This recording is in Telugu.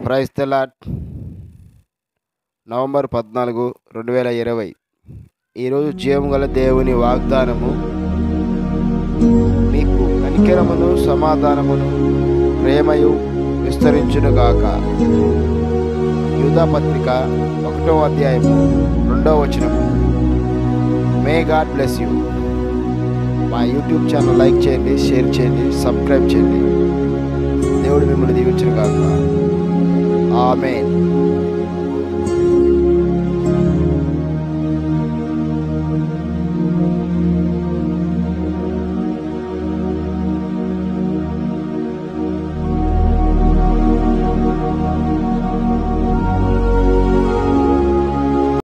ప్రైస్ తెలాట్ నవంబర్ పద్నాలుగు రెండు వేల ఇరవై ఈరోజు జీవము గల దేవుని వాగ్దానము మీకు కనికరమును సమాధానమును ప్రేమయు విస్తరించునుగాక యూదా పత్రిక ఒకటో అధ్యాయము రెండో వచనము మే గాడ్ బ్లెస్ యూ మా యూట్యూబ్ ఛానల్ లైక్ చేయండి షేర్ చేయండి సబ్స్క్రైబ్ చేయండి దేవుడు మిమ్మల్ని దీవించుగాక ఆమెన్